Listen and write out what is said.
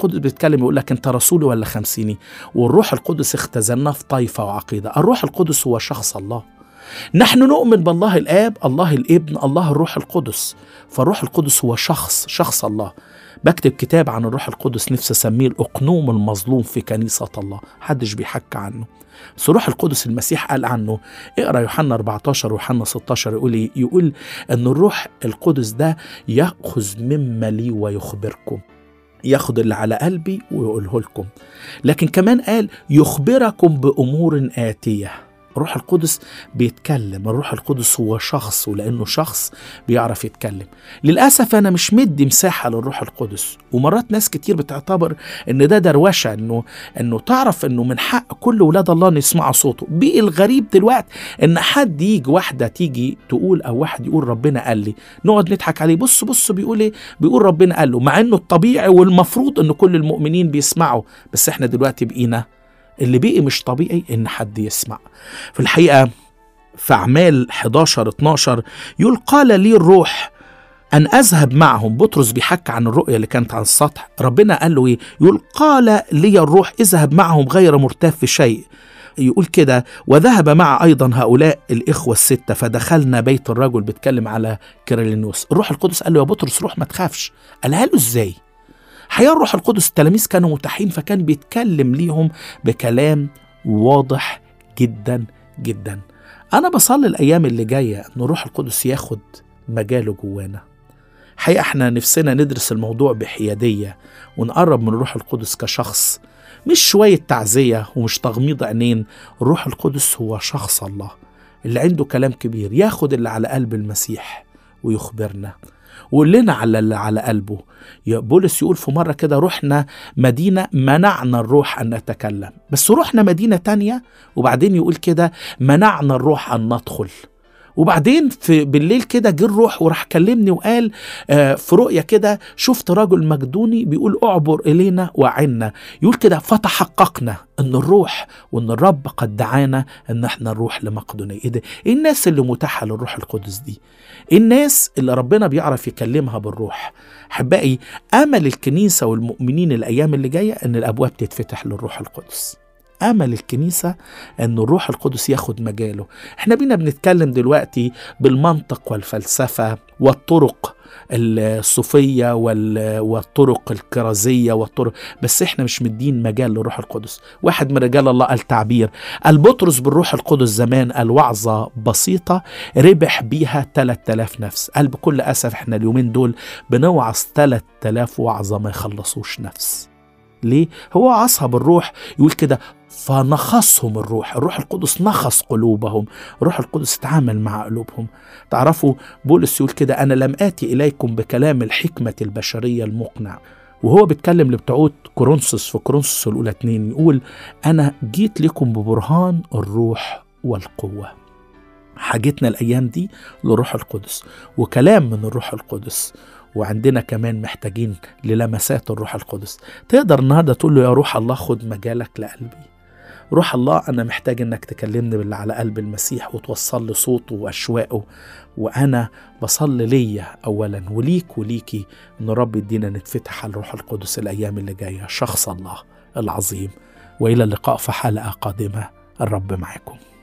القدس بيتكلم يقول لك انت رسولي ولا خمسيني والروح القدس اختزلناه في طائفه وعقيده الروح القدس هو شخص الله نحن نؤمن بالله الاب الله الابن الله الروح القدس فالروح القدس هو شخص شخص الله بكتب كتاب عن الروح القدس نفسي اسميه الاقنوم المظلوم في كنيسه الله محدش بيحكى عنه بس الروح القدس المسيح قال عنه اقرا يوحنا 14 ويوحنا 16 يقول ايه يقول ان الروح القدس ده ياخذ مما لي ويخبركم ياخد اللي على قلبي ويقوله لكم لكن كمان قال يخبركم بامور اتيه الروح القدس بيتكلم الروح القدس هو شخص ولانه شخص بيعرف يتكلم للاسف انا مش مدي مساحه للروح القدس ومرات ناس كتير بتعتبر ان ده دروشه انه انه تعرف انه من حق كل ولاد الله ان يسمعوا صوته بقي الغريب دلوقتي ان حد يجي واحده تيجي تقول او واحد يقول ربنا قال لي نقعد نضحك عليه بص بص بيقول ايه بيقول ربنا قال له مع انه الطبيعي والمفروض ان كل المؤمنين بيسمعوا بس احنا دلوقتي بقينا اللي بقي مش طبيعي ان حد يسمع في الحقيقه في اعمال 11 12 يقول قال لي الروح ان اذهب معهم بطرس بيحكي عن الرؤيه اللي كانت على السطح ربنا قال له ايه يقول قال لي الروح اذهب معهم غير مرتاب في شيء يقول كده وذهب مع ايضا هؤلاء الاخوه السته فدخلنا بيت الرجل بيتكلم على كيرلينوس الروح القدس قال له يا بطرس روح ما تخافش قالها له ازاي حقيقة الروح القدس التلاميذ كانوا متاحين فكان بيتكلم ليهم بكلام واضح جدا جدا أنا بصلي الأيام اللي جاية إن الروح القدس ياخد مجاله جوانا حقيقة احنا نفسنا ندرس الموضوع بحيادية ونقرب من الروح القدس كشخص مش شوية تعزية ومش تغميض عينين الروح القدس هو شخص الله اللي عنده كلام كبير ياخد اللي على قلب المسيح ويخبرنا وقول لنا على اللي على قلبه يا بولس يقول في مرة كده رحنا مدينة منعنا الروح أن نتكلم بس رحنا مدينة تانية وبعدين يقول كده منعنا الروح أن ندخل وبعدين في بالليل كده جه الروح وراح كلمني وقال آه في رؤيا كده شفت رجل مجدوني بيقول اعبر الينا وعنا يقول كده فتحققنا ان الروح وان الرب قد دعانا ان احنا نروح لمقدونيه ايه ده ايه الناس اللي متاحه للروح القدس دي إيه الناس اللي ربنا بيعرف يكلمها بالروح احبائي امل الكنيسه والمؤمنين الايام اللي جايه ان الابواب تتفتح للروح القدس امل الكنيسه ان الروح القدس ياخد مجاله احنا بينا بنتكلم دلوقتي بالمنطق والفلسفه والطرق الصوفيه والطرق الكرازيه والطرق بس احنا مش مدين مجال للروح القدس واحد من رجال الله قال تعبير قال بطرس بالروح القدس زمان قال وعظه بسيطه ربح بيها 3000 نفس قال بكل اسف احنا اليومين دول بنوعظ 3000 وعظه ما يخلصوش نفس ليه؟ هو عصها بالروح يقول كده فنخصهم الروح الروح القدس نخص قلوبهم الروح القدس اتعامل مع قلوبهم تعرفوا بولس يقول كده أنا لم آتي إليكم بكلام الحكمة البشرية المقنع وهو بيتكلم لبتوع كورنثوس في كورنثوس الأولى اتنين يقول أنا جيت لكم ببرهان الروح والقوة حاجتنا الأيام دي للروح القدس وكلام من الروح القدس وعندنا كمان محتاجين للمسات الروح القدس تقدر النهارده تقول له يا روح الله خد مجالك لقلبي روح الله أنا محتاج إنك تكلمني باللي على قلب المسيح وتوصل لي صوته وأشواقه وأنا بصلي ليا أولا وليك وليكي إن رب يدينا نتفتح على الروح القدس الأيام اللي جاية شخص الله العظيم وإلى اللقاء في حلقة قادمة الرب معكم